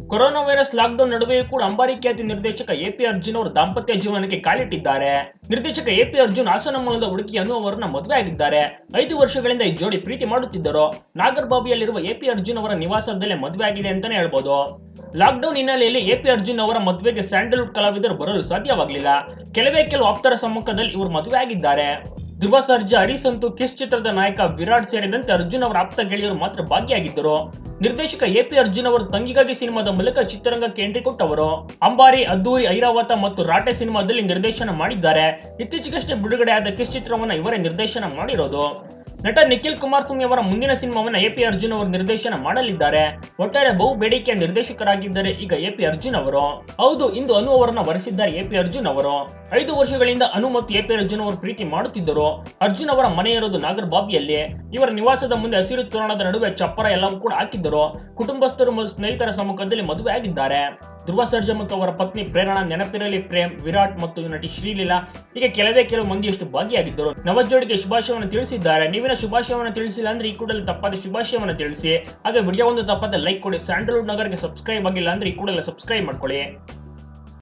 corona virus lockdown ನಡುವೆಯೂ ಕೂಡ ಅಂಬಾರಿ ಖ್ಯಾತಿ ನಿರ್ದೇಶಕ ಎಪಿ ಅರ್ಜುನ್ ಅವರು ದಾಂಪತ್ಯ ಜೀವನಕ್ಕೆ ಕಾಲಿಟ್ಟಿದ್ದಾರೆ ನಿರ್ದೇಶಕ ಎಪಿ ಅರ್ಜುನ್ ಹಾಸನ ಮೂಲದ ಹುಡುಗಿ ಅನು ಅವರನ್ನ ಮದುವೆ ಆಗಿದ್ದಾರೆ ಐದು ವರ್ಷಗಳಿಂದ ಈ ಜೋಡಿ ಪ್ರೀತಿ ಮಾಡುತ್ತಿದ್ದರು ನಾಗರ್ಬಾವಿಯಲ್ಲಿರುವ ಎಪಿ ಅರ್ಜುನ್ ಅವರ ನಿವಾಸದಲ್ಲೇ ಮದುವೆ ಆಗಿದೆ ಅಂತಾನೆ ಹೇಳ್ಬೋದು ಲಾಕ್ಡೌನ್ ಹಿನ್ನೆಲೆಯಲ್ಲಿ ಎಪಿ ಅರ್ಜುನ್ ಅವರ ಮದುವೆಗೆ ಸ್ಯಾಂಡಲ್ವುಡ್ ಕಲಾವಿದರು ಬರಲು ಸಾಧ್ಯವಾಗಲಿಲ್ಲ ಕೆಲವೇ ಕೆಲವು ಆಪ್ತರ ಸಮ್ಮುಖದಲ್ಲಿ ಇವರು ಮದುವೆ ಆಗಿದ್ದಾರೆ ಧ್ರುವ ಸರ್ಜಾ ಹರಿಸಂತು ಕಿಸ್ ಚಿತ್ರದ ನಾಯಕ ವಿರಾಟ್ ಸೇರಿದಂತೆ ಅರ್ಜುನ್ ಅವರ ಆಪ್ತ ಗೆಳೆಯರು ಮಾತ್ರ ಭಾಗಿಯಾಗಿದ್ದರು ನಿರ್ದೇಶಕ ಎಪಿ ಅರ್ಜುನ್ ಅವರು ತಂಗಿಗಾಗಿ ಸಿನಿಮಾದ ಮೂಲಕ ಚಿತ್ರರಂಗಕ್ಕೆ ಎಂಟ್ರಿ ಕೊಟ್ಟವರು ಅಂಬಾರಿ ಅದ್ದೂರಿ ಐರಾವತ ಮತ್ತು ರಾಟೆ ಸಿನಿಮಾದಲ್ಲಿ ನಿರ್ದೇಶನ ಮಾಡಿದ್ದಾರೆ ಇತ್ತೀಚೆಗಷ್ಟೇ ಬಿಡುಗಡೆಯಾದ ಕಿಸ್ ಚಿತ್ರವನ್ನ ಇವರೇ ನಿರ್ದೇಶನ ಮಾಡಿರೋದು ನಟ ನಿಖಿಲ್ ಕುಮಾರಸ್ವಾಮಿ ಅವರ ಮುಂದಿನ ಸಿನಿಮಾವನ್ನ ಎಪಿ ಅರ್ಜುನ್ ಅವರು ನಿರ್ದೇಶನ ಮಾಡಲಿದ್ದಾರೆ ಒಟ್ಟಾರೆ ಬಹು ಬೇಡಿಕೆಯ ನಿರ್ದೇಶಕರಾಗಿದ್ದಾರೆ ಈಗ ಎಪಿ ಅರ್ಜುನ್ ಅವರು ಹೌದು ಇಂದು ಅನು ಅವರನ್ನ ವರಿಸಿದ್ದಾರೆ ಎಪಿ ಅರ್ಜುನ್ ಅವರು ಐದು ವರ್ಷಗಳಿಂದ ಅನು ಮತ್ತು ಎಪಿ ಅರ್ಜುನ್ ಅವರು ಪ್ರೀತಿ ಮಾಡುತ್ತಿದ್ದರು ಅರ್ಜುನ್ ಅವರ ಮನೆ ಇರೋದು ನಾಗರ್ಬಾವಿಯಲ್ಲಿ ಇವರ ನಿವಾಸದ ಮುಂದೆ ಹಸಿರು ತೋರಣದ ನಡುವೆ ಚಪ್ಪರ ಎಲ್ಲವೂ ಕೂಡ ಹಾಕಿದ್ದರು ಕುಟುಂಬಸ್ಥರು ಮತ್ತು ಸ್ನೇಹಿತರ ಸಮ್ಮುಖದಲ್ಲಿ ಮದುವೆ ಆಗಿದ್ದಾರೆ ಧ್ರುವ ಸರ್ಜಾ ಮತ್ತು ಅವರ ಪತ್ನಿ ಪ್ರೇರಣಾ ನೆನಪಿರಲಿ ಪ್ರೇಮ್ ವಿರಾಟ್ ಮತ್ತು ನಟಿ ಶ್ರೀಲೀಲಾ ಹೀಗೆ ಕೆಲವೇ ಕೆಲವು ಮಂದಿಯಷ್ಟು ಭಾಗಿಯಾಗಿದ್ದರು ನವಜೋಡಿಗೆ ಶುಭಾಶಯವನ್ನು ತಿಳಿಸಿದ್ದಾರೆ ನೀವಿನ ಶುಭಾಶಯವನ್ನು ತಿಳಿಸಿಲ್ಲ ಅಂದ್ರೆ ಈ ಕೂಡಲೇ ತಪ್ಪಾದ ಶುಭಾಶಯವನ್ನು ತಿಳಿಸಿ ಹಾಗೆ ವಿಡಿಯೋ ಒಂದು ತಪ್ಪಾದ ಲೈಕ್ ಕೊಡಿ ಸ್ಯಾಂಡಲ್ವುಡ್ ನಗರ್ಗೆ ಸಬ್ಸ್ಕ್ರೈಬ್ ಆಗಿಲ್ಲ ಅಂದ್ರೆ ಈ ಕೂಡಲೇ ಸಬ್ಸ್ಕ್ರೈಬ್ ಮಾಡ್ಕೊಳ್ಳಿ